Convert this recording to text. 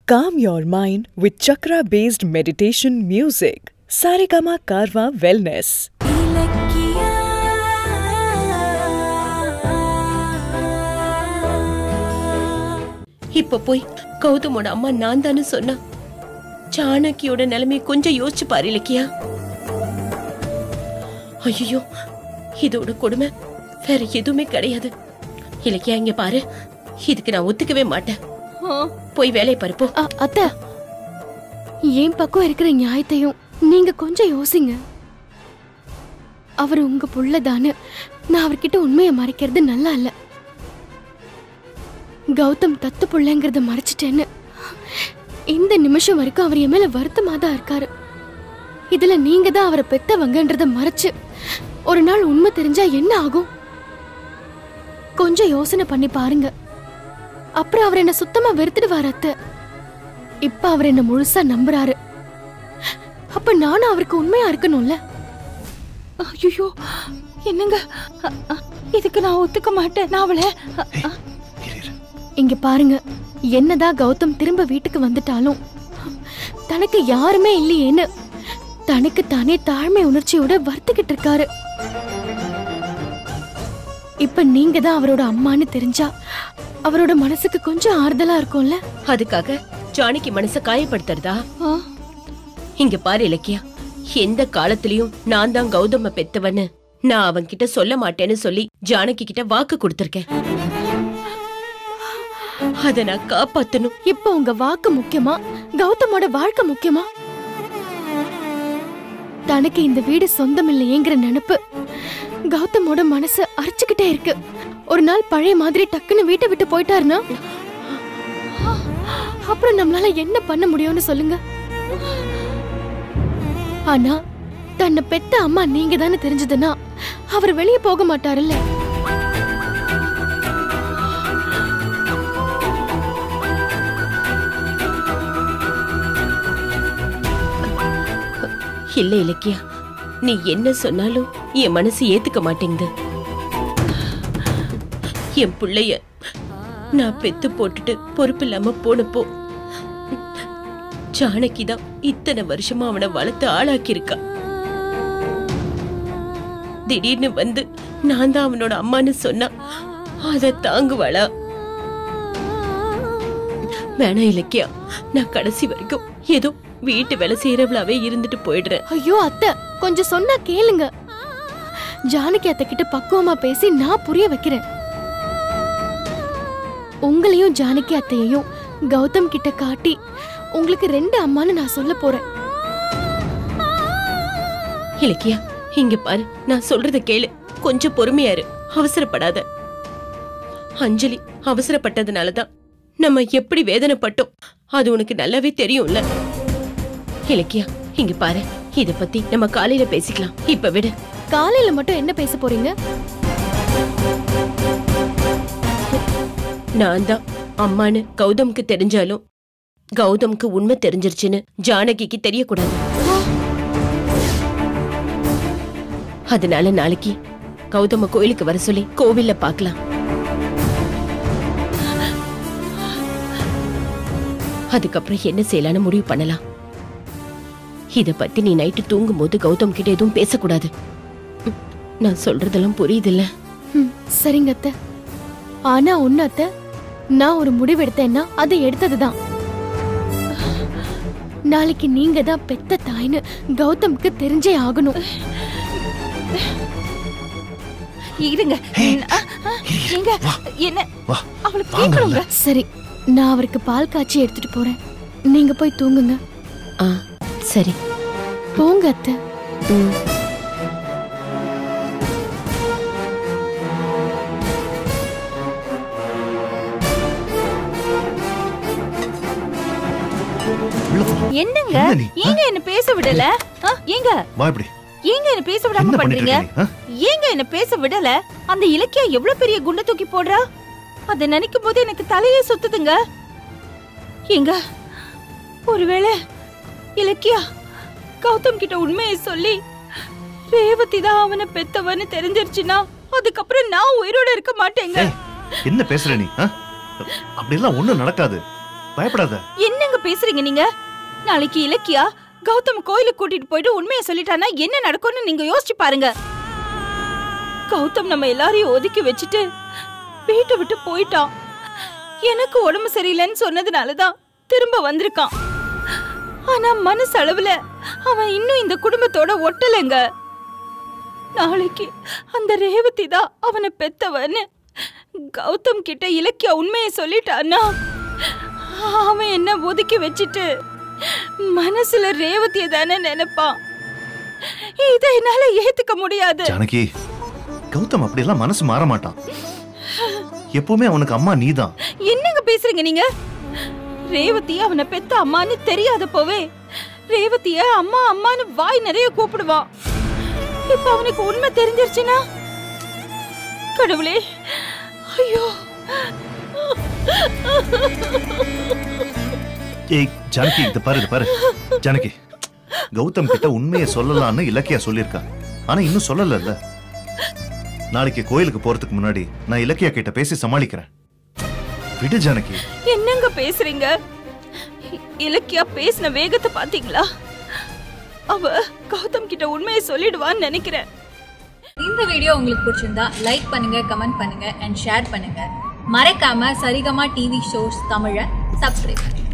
Calm your mind with chakra based meditation music. Saregama Karwa Wellness. இப்ப போய் கௌதமோட அம்மா நான் தானே சொன்னா ஜானகியோட நிலைமைய கொஞ்சம் யோசிச்சு பாரு இலக்கியா ஐயோ இதோட கொடுமை வேற எதுவுமே கிடையாது இலக்கியா இங்க பாரு இதுக்கு நான் ஒத்துக்கவே மாட்டேன் போய் வேலையை பாரு போ அ- அத்தை என் பக்கம் இருக்கிற நியாயத்தையும் நீங்க கொஞ்சம் யோசிங்க அவர் உங்க புள்ள தானே நான் அவர்கிட்ட உண்மையை மறைக்கிறது நல்லா இல்ல கௌதம் தத்து புள்ளைங்கிறத மறைச்சிட்டேன்னு இந்த நிமிஷம் வரைக்கும் அவர் என் மேல வருத்தமா தான் இருக்காரு இதுல நீங்க தான் அவரை பெத்தவங்கன்றத மறைச்சு ஒரு நாள் உண்மை தெரிஞ்சா என்ன ஆகும் கொஞ்சம் யோசனை பண்ணி பாருங்க அப்புறம் அவர் என்ன சுத்தமா வெறுத்துடுவார் அத்தை இப்ப அவர் என்ன முழுசா நம்புறாரு அப்ப நானும் அவருக்கு உண்மையா இருக்கணும்ல ஐயோ என்னங்க அ, அ, இதுக்கு நான் ஒத்துக்க மாட்டேன் நான் அவளை அ, அ, இங்க பாருங்க என்னதான் கௌதம் திரும்ப வீட்டுக்கு வந்துட்டாலும் தனக்கு யாருமே இல்லையேன்னு தனக்கு தானே தாழ்மை உணர்ச்சியோட வருத்திக்கிட்டு இருக்காரு இப்ப நீங்க தான் அவரோட அம்மான்னு தெரிஞ்சா அவரோட மனசுக்கு கொஞ்சம் ஆறுதலா இருக்கும்ல அதுக்காக ஜானகி மனச காயப்படுத்துறதா ஆ, இங்க பாரு இலக்கியா எந்த காலத்திலயும் நான் தான் கௌதம பெத்தவன்னு நான் அவன்கிட்ட சொல்ல மாட்டேன்னு சொல்லி ஜானகி கிட்ட வாக்கு கொடுத்திருக்கேன் அத நான் காப்பாத்தணும் இப்ப உங்க வாக்கு முக்கியமா கௌதமோட வாழ்க்கை முக்கியமா தனக்கு இந்த வீடு சொந்தம் இல்லையேங்கிற நினைப்பு கௌதமோட மனச அரைச்சுக்கிட்டே இருக்கு ஒரு நாள் பழைய மாதிரி டக்குன்னு வீட்டை விட்டு போயிட்டாருன்னா அப்புறம் நம்மளால என்ன பண்ண முடியும்னு சொல்லுங்க ஆனா தன்னை பெத்த அம்மா நீங்க தானே தெரிஞ்சதுன்னா அவர் வெளியே போக மாட்டாருல்ல இல்ல இலக்கியா நீ என்ன சொன்னாலும் என் மனசு ஏத்துக்க மாட்டேங்குது என் புள்ளைய நான் பெத்து போட்டுட்டு பொறுப்பு இல்லாம போனப்போ ஜானகி தான் இத்தனை வருஷமா அவனை வளர்த்து ஆளாக்கி இருக்கா திடீர்னு வந்து நான் தான் அவனோட அம்மான்னு சொன்னா அத தாங்குவாளா வேணாம் இலக்கியா நான் கடைசி வரைக்கும் ஏதோ வீட்டு வேலை செய்யறவளாவே இருந்துட்டு போயிடுறேன் ஐயோ அத்தை கொஞ்சம் சொன்னா கேளுங்க ஜானகி அத்தை கிட்ட பக்குவமா பேசி நான் புரிய வைக்கிறேன் உங்களையும் ஜானகி அத்தையையும் கௌதம் கிட்ட காட்டி உங்களுக்கு ரெண்டு அம்மான்னு நான் சொல்ல போறேன் இலக்கியா இங்க பாரு நான் சொல்றத கேளு கொஞ்சம் பொறுமையா இரு அவசரப்படாத அஞ்சலி அவசரப்பட்டதுனாலதான் நம்ம எப்படி வேதனைப்பட்டோம் அது உனக்கு நல்லாவே தெரியும்ல இலக்கியா இங்க பாரு இத பத்தி நம்ம காலையில பேசிக்கலாம் இப்ப விடு காலையில மட்டும் என்ன பேச போறீங்க நான் தான் அம்மான்னு கௌதம்க்கு தெரிஞ்சாலும் கௌதம்க்கு உண்மை தெரிஞ்சிருச்சுன்னு ஜானகிக்கு தெரியக்கூடாது அதனால நாளைக்கு கௌதம கோயிலுக்கு வர சொல்லி கோவில்ல பார்க்கலாம் அதுக்கப்புறம் என்ன செய்யலாம்னு முடிவு பண்ணலாம் இத பத்தி நீ நைட்டு தூங்கும்போது கௌதம் கிட்ட எதுவும் பேசக்கூடாது ம், நான் சொல்றதெல்லாம் புரியுதுல்ல ம், சரிங்க அத்தை ஆனா ஒண்ணு அத்தை நான் ஒரு முடிவு எடுத்தேன்னா அதை எடுத்ததுதான் நாளைக்கு நீங்க தான் பெத்த தாய்னு கௌதம்க்கு தெரிஞ்சே ஆகணும் இருங்க அ, அ, எங்க என்ன வா அவளுக்கு வாங்கல்ல. கேட்கணுங்க சரி நான் அவருக்கு பால் காய்ச்சி எடுத்துட்டு போறேன் நீங்க போய் தூங்குங்க ஆ சரி போங்க அத்தை ம் உள்ள போ. என்னங்க என்ன நீ? ஏங்க என்ன பேச விடல அ, ஏங்க வா இப்படி ஏங்க என்ன பேச விடாம என்ன பண்ணிட்டு பண்றீங்க இருக்க நீ, ஆ? ஏங்க என்ன பேச விடல அந்த இலக்கியா எவ்வளவு பெரிய குண்டை தூக்கி போடுறா அத நினைக்கும் போது எனக்கு தலையே சுத்துதுங்க ஏங்க ஒருவேளை இலக்கியா கௌதம் கிட்ட உண்மையை சொல்லி ரேவதி தான் அவனை பெத்தவன்னு தெரிஞ்சிருச்சுன்னா அதுக்கப்புறம் நான் உயிரோட இருக்க மாட்டேங்க ஏய், என்ன பேசுற நீ ஆ? அப்படியெல்லாம் ஒண்ணும் நடக்காது பயப்படாத என்னங்க பேசுறீங்க நீங்க நாளைக்கு இலக்கியா கௌதம் கோயிலுக்கு கூட்டிட்டு போயிட்டு உண்மையை சொல்லிட்டானா என்ன நடக்கும்னு நீங்க யோசிச்சு பாருங்க கௌதம் நம்ம எல்லாரையும் ஒதுக்கி வச்சுட்டு வீட்டை விட்டு போயிட்டான் எனக்கு உடம்பு சரியில்லைன்னு சொன்னதுனாலதான் திரும்ப வந்திருக்கான் ஆனா மனசளவுல அவன் இன்னும் இந்த குடும்பத்தோட ஒட்டலைங்க நாளைக்கு அந்த ரேவதி தான் அவனை பெத்தவன்னு கௌதம் கிட்ட இலக்கியா உண்மையை சொல்லிட்டான்னா அவன் என்ன ஒதுக்கி வச்சுட்டு மனசுல ரேவதிய தானே நினைப்பான் இதை என்னால ஏத்துக்க முடியாது ஜானகி கௌதம் அப்படியெல்லாம் மனசு மாற மாட்டான் எப்பவுமே அவனுக்கு அம்மா நீதான் என்னங்க பேசுறீங்க நீங்க ரேவதி அவனை பெத்த அம்மான்னு தெரியாதப்பவே ரேவதிய அம்மா அம்மான்னு வாய் நிறைய கூப்பிடுவான் இப்ப அவனுக்கு உண்மை தெரிஞ்சிருச்சுன்னா கடவுளே ஐயோ ஏய் ஜானகி இது பாரு இது பாரு ஜானகி கௌதம் கிட்ட உண்மையை சொல்லலாம்னு இலக்கியா சொல்லியிருக்கா ஆனா இன்னும் சொல்லலல்ல நாளைக்கு கோயிலுக்கு போறதுக்கு முன்னாடி நான் இலக்கியா கிட்ட பேசி சமாளிக்கிறேன் விடு ஜானகி என்னங்க பேசுறீங்க இ- இலக்கியா பேசின வேகத்தை பாத்தீங்களா அவ கௌதம் கிட்ட உண்மையை சொல்லிடுவான்னு நினைக்கிறேன் இந்த வீடியோ உங்களுக்கு பிடிச்சிருந்தா லைக் பண்ணுங்க கமெண்ட் பண்ணுங்க அண்ட் ஷேர் பண்ணுங்க மறக்காம சரிகமா டிவி ஷோஸ் தமிழை சப்ஸ்கிரைப் பண்ணுங்க